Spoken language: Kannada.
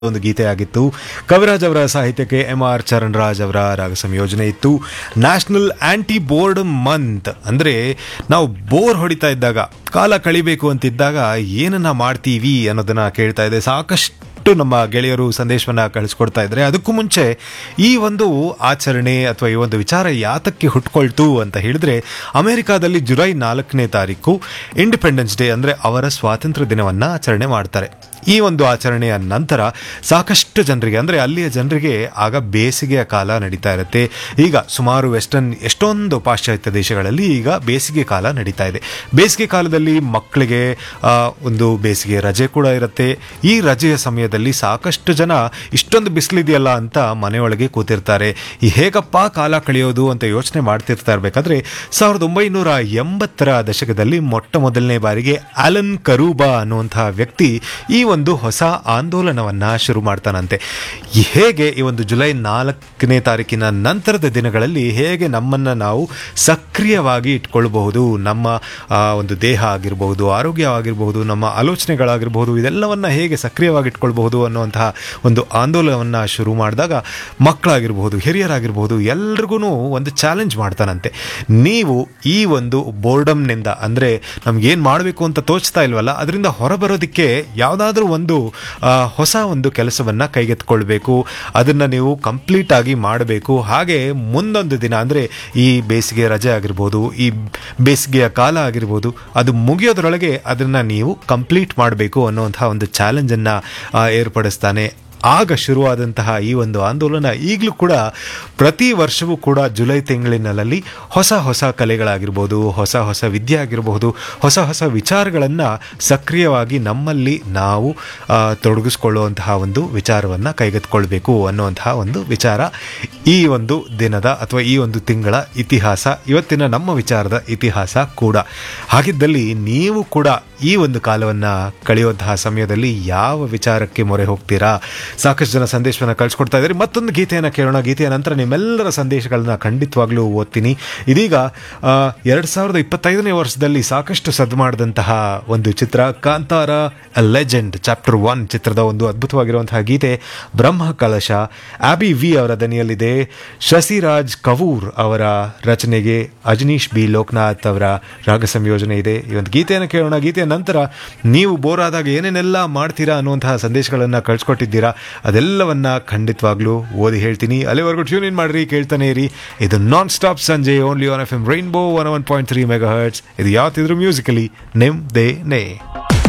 ಒಂದು ಗೀತೆ ಆಗಿತ್ತು ಕವಿರಾಜ್ ಅವರ ಸಾಹಿತ್ಯಕ್ಕೆ ಎಂ ಆರ್ ಚರಣ್ ರಾಜ್ ಅವರ ರಾಗ ಸಂಯೋಜನೆ ಇತ್ತು ನ್ಯಾಷನಲ್ ಆಂಟಿ ಬೋರ್ಡ್ ಮಂತ್ ಅಂದರೆ ನಾವು ಬೋರ್ ಹೊಡಿತಾ ಇದ್ದಾಗ ಕಾಲ ಕಳಿಬೇಕು ಅಂತಿದ್ದಾಗ ಏನನ್ನ ಮಾಡ್ತೀವಿ ಅನ್ನೋದನ್ನ ಕೇಳ್ತಾ ಇದೆ ಸಾಕಷ್ಟು ನಮ್ಮ ಗೆಳೆಯರು ಸಂದೇಶವನ್ನ ಕಳಿಸ್ಕೊಡ್ತಾ ಇದ್ರೆ ಅದಕ್ಕೂ ಮುಂಚೆ ಈ ಒಂದು ಆಚರಣೆ ಅಥವಾ ಈ ಒಂದು ವಿಚಾರ ಯಾತಕ್ಕೆ ಹುಟ್ಕೊಳ್ತು ಅಂತ ಹೇಳಿದ್ರೆ ಅಮೆರಿಕಾದಲ್ಲಿ ಜುಲೈ ನಾಲ್ಕನೇ ತಾರೀಕು ಇಂಡಿಪೆಂಡೆನ್ಸ್ ಡೇ ಅಂದರೆ ಅವರ ಸ್ವಾತಂತ್ರ್ಯ ದಿನವನ್ನ ಆಚರಣೆ ಮಾಡ್ತಾರೆ ಈ ಒಂದು ಆಚರಣೆಯ ನಂತರ ಸಾಕಷ್ಟು ಜನರಿಗೆ ಅಂದರೆ ಅಲ್ಲಿಯ ಜನರಿಗೆ ಆಗ ಬೇಸಿಗೆಯ ಕಾಲ ನಡೀತಾ ಇರುತ್ತೆ ಈಗ ಸುಮಾರು ವೆಸ್ಟರ್ನ್ ಎಷ್ಟೊಂದು ಪಾಶ್ಚಾತ್ಯ ದೇಶಗಳಲ್ಲಿ ಈಗ ಬೇಸಿಗೆ ಕಾಲ ನಡೀತಾ ಇದೆ ಬೇಸಿಗೆ ಕಾಲದಲ್ಲಿ ಮಕ್ಕಳಿಗೆ ಆ, ಒಂದು ಬೇಸಿಗೆ ರಜೆ ಕೂಡ ಇರುತ್ತೆ ಈ ರಜೆಯ ಸಮಯದಲ್ಲಿ ಸಾಕಷ್ಟು ಜನ ಇಷ್ಟೊಂದು ಬಿಸಿಲಿದೆಯಲ್ಲ ಅಂತ ಮನೆಯೊಳಗೆ ಕೂತಿರ್ತಾರೆ ಈ ಹೇಗಪ್ಪ ಕಾಲ ಕಳೆಯೋದು ಅಂತ ಯೋಚನೆ ಮಾಡ್ತಿರ್ತಾ ಇರಬೇಕಾದ್ರೆ ಸಾವಿರದ ಒಂಬೈನೂರ ಎಂಬತ್ತರ ದಶಕದಲ್ಲಿ ಮೊಟ್ಟ ಮೊದಲನೇ ಬಾರಿಗೆ ಅಲನ್ ಕರೂಬಾ ಅನ್ನುವಂತಹ ವ್ಯಕ್ತಿ ಈ ಒಂದು ಹೊಸ ಆಂದೋಲನವನ್ನ ಶುರು ಮಾಡ್ತಾನಂತೆ ಈ ಹೇಗೆ ಈ ಒಂದು ಜುಲೈ ನಾಲ್ಕನೇ ತಾರೀಕಿನ ನಂತರದ ದಿನಗಳಲ್ಲಿ ಹೇಗೆ ನಮ್ಮನ್ನ ನಾವು ಸಕ್ರಿಯವಾಗಿ ಇಟ್ಕೊಳ್ಬಹುದು ನಮ್ಮ ಆ, ಒಂದು ದೇಹ ಆಗಿರಬಹುದು ಆರೋಗ್ಯ ಆಗಿರಬಹುದು ನಮ್ಮ ಆಲೋಚನೆಗಳಾಗಿರಬಹುದು ಇದೆಲ್ಲವನ್ನ ಹೇಗೆ ಸಕ್ರಿಯವಾಗಿ ಇಟ್ಕೊಳ್ಬಹುದು ಅನ್ನುವಂತಹ ಒಂದು ಆಂದೋಲನವನ್ನ ಶುರು ಮಾಡಿದಾಗ ಮಕ್ಕಳಾಗಿರ್ಬಹುದು ಹಿರಿಯರಾಗಿರ್ಬಹುದು ಎಲ್ರಿಗೂ ಒಂದು ಚಾಲೆಂಜ್ ಮಾಡ್ತಾನಂತೆ ನೀವು ಈ ಒಂದು ಬೋರ್ಡಮ್ನಿಂದ ಅಂದರೆ ನಮ್ಗೇನು ಮಾಡಬೇಕು ಅಂತ ತೋಚ್ತಾ ಇಲ್ವಲ್ಲ ಅದರಿಂದ ಹೊರಬರೋದಕ್ಕೆ ಯಾವುದಾದ್ರೂ ಒಂದು ಆ, ಹೊಸ ಒಂದು ಕೆಲಸವನ್ನ ಕೈಗೆತ್ಕೊಳ್ಬೇಕು ಅದನ್ನ ನೀವು ಕಂಪ್ಲೀಟ್ ಆಗಿ ಮಾಡಬೇಕು ಹಾಗೆ ಮುಂದೊಂದು ದಿನ ಅಂದರೆ ಈ ಬೇಸಿಗೆ ರಜೆ ಆಗಿರ್ಬೋದು ಈ ಬೇಸಿಗೆಯ ಕಾಲ ಆಗಿರ್ಬೋದು ಅದು ಮುಗಿಯೋದ್ರೊಳಗೆ ಅದನ್ನ ನೀವು ಕಂಪ್ಲೀಟ್ ಮಾಡಬೇಕು ಅನ್ನುವಂತಹ ಒಂದು ಚಾಲೆಂಜನ್ನು ಏರ್ಪಡಿಸ್ತಾನೆ ಆಗ ಶುರುವಾದಂತಹ ಈ ಒಂದು ಆಂದೋಲನ ಈಗಲೂ ಕೂಡ ಪ್ರತಿ ವರ್ಷವೂ ಕೂಡ ಜುಲೈ ತಿಂಗಳಿನಲ್ಲಿ ಹೊಸ ಹೊಸ ಕಲೆಗಳಾಗಿರ್ಬೋದು ಹೊಸ ಹೊಸ ವಿದ್ಯೆ ಆಗಿರಬಹುದು ಹೊಸ ಹೊಸ ವಿಚಾರಗಳನ್ನು ಸಕ್ರಿಯವಾಗಿ ನಮ್ಮಲ್ಲಿ ನಾವು ಆ, ತೊಡಗಿಸ್ಕೊಳ್ಳುವಂತಹ ಒಂದು ವಿಚಾರವನ್ನು ಕೈಗೆತ್ಕೊಳ್ಬೇಕು ಅನ್ನುವಂತಹ ಒಂದು ವಿಚಾರ ಈ ಒಂದು ದಿನದ ಅಥವಾ ಈ ಒಂದು ತಿಂಗಳ ಇತಿಹಾಸ ಇವತ್ತಿನ ನಮ್ಮ ವಿಚಾರದ ಇತಿಹಾಸ ಕೂಡ ಹಾಗಿದ್ದಲ್ಲಿ ನೀವು ಕೂಡ ಈ ಒಂದು ಕಾಲವನ್ನು ಕಳೆಯುವಂತಹ ಸಮಯದಲ್ಲಿ ಯಾವ ವಿಚಾರಕ್ಕೆ ಮೊರೆ ಹೋಗ್ತೀರಾ ಸಾಕಷ್ಟು ಜನ ಸಂದೇಶವನ್ನು ಕಳಿಸ್ಕೊಡ್ತಾ ಇದ್ದಾರೆ ಮತ್ತೊಂದು ಗೀತೆಯನ್ನು ಕೇಳೋಣ ಗೀತೆಯ ನಂತರ ನಿಮ್ಮೆಲ್ಲರ ಸಂದೇಶಗಳನ್ನ ಖಂಡಿತವಾಗ್ಲೂ ಓದ್ತೀನಿ ಇದೀಗ ಎರಡು ಸಾವಿರದ ಇಪ್ಪತ್ತೈದನೇ ವರ್ಷದಲ್ಲಿ ಸಾಕಷ್ಟು ಸದ್ದು ಮಾಡಿದಂತಹ ಒಂದು ಚಿತ್ರ ಕಾಂತಾರ ಲೆಜೆಂಡ್ ಚಾಪ್ಟರ್ ಒನ್ ಚಿತ್ರದ ಒಂದು ಅದ್ಭುತವಾಗಿರುವಂತಹ ಗೀತೆ ಬ್ರಹ್ಮ ಕಲಶ ಆಬಿ ವಿ ಅವರ ದನಿಯಲ್ಲಿದೆ ಶಶಿರಾಜ್ ಕವೂರ್ ಅವರ ರಚನೆಗೆ ಅಜನೀಶ್ ಬಿ ಲೋಕನಾಥ್ ಅವರ ರಾಗ ಸಂಯೋಜನೆ ಇದೆ ಈ ಒಂದು ಗೀತೆಯನ್ನು ಕೇಳೋಣ ಗೀತೆಯ ನಂತರ ನೀವು ಬೋರ್ ಆದಾಗ ಏನೇನೆಲ್ಲ ಮಾಡ್ತೀರಾ ಅನ್ನುವಂತಹ ಸಂದೇಶಗಳನ್ನು ಕಳಿಸ್ಕೊಟ್ಟಿದ್ದೀರಾ ಅದೆಲ್ಲವನ್ನ ಖಂಡಿತವಾಗ್ಲೂ ಓದಿ ಹೇಳ್ತೀನಿ ಅಲ್ಲಿವರೆಗೂ ಟ್ಯೂನ್ ಇನ್ ಮಾಡ್ರಿ ಕೇಳ್ತಾನೆ ಇರಿ ಇದು ನಾನ್ ಸ್ಟಾಪ್ ಸಂಜೆ only on F M rainbow one one point three megahertz ಇದು ಯಾವತ್ತಿದ್ರು ಮ್ಯೂಸಿಕಲಿ ನಿಮ್ ದೇ ನೇ